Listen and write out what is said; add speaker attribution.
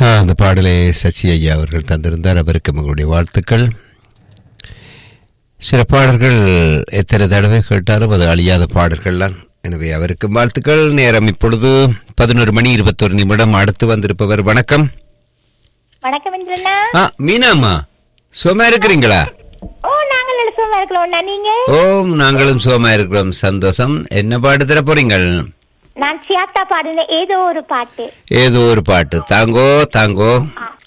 Speaker 1: ஆ, அந்த பாடலை சச்சி ஐயா அவர்கள் தந்திருந்தார் அவருக்கு உங்களுடைய வாழ்த்துக்கள் சில பாடல்கள் எத்தனை தடவை கேட்டாலும் அது அழியாத பாடல்கள்லாம் எனவே அவருக்கு வாழ்த்துக்கள் நேரம் இப்பொழுது பதினோரு மணி இருபத்தொரு நிமிடம் அடுத்து வந்திருப்பவர் வணக்கம்
Speaker 2: வணக்கம் இந்திரண்ணா
Speaker 1: ஆ மீனாம்மா சுகமா இருக்கிறீங்களா
Speaker 2: ஓ நாங்கள் நல்ல சும்மா இருக்கலாம்ண்ணா நீங்க
Speaker 1: ஓம் நாங்களும் சுகமா இருக்கிறோம் சந்தோஷம் என்ன பாட்டு தர போறீங்கள்
Speaker 2: நான் சியாத்தா பாடின ஏதோ ஒரு பாட்டு
Speaker 1: ஏதோ ஒரு பாட்டு தாங்கோ தாங்கோ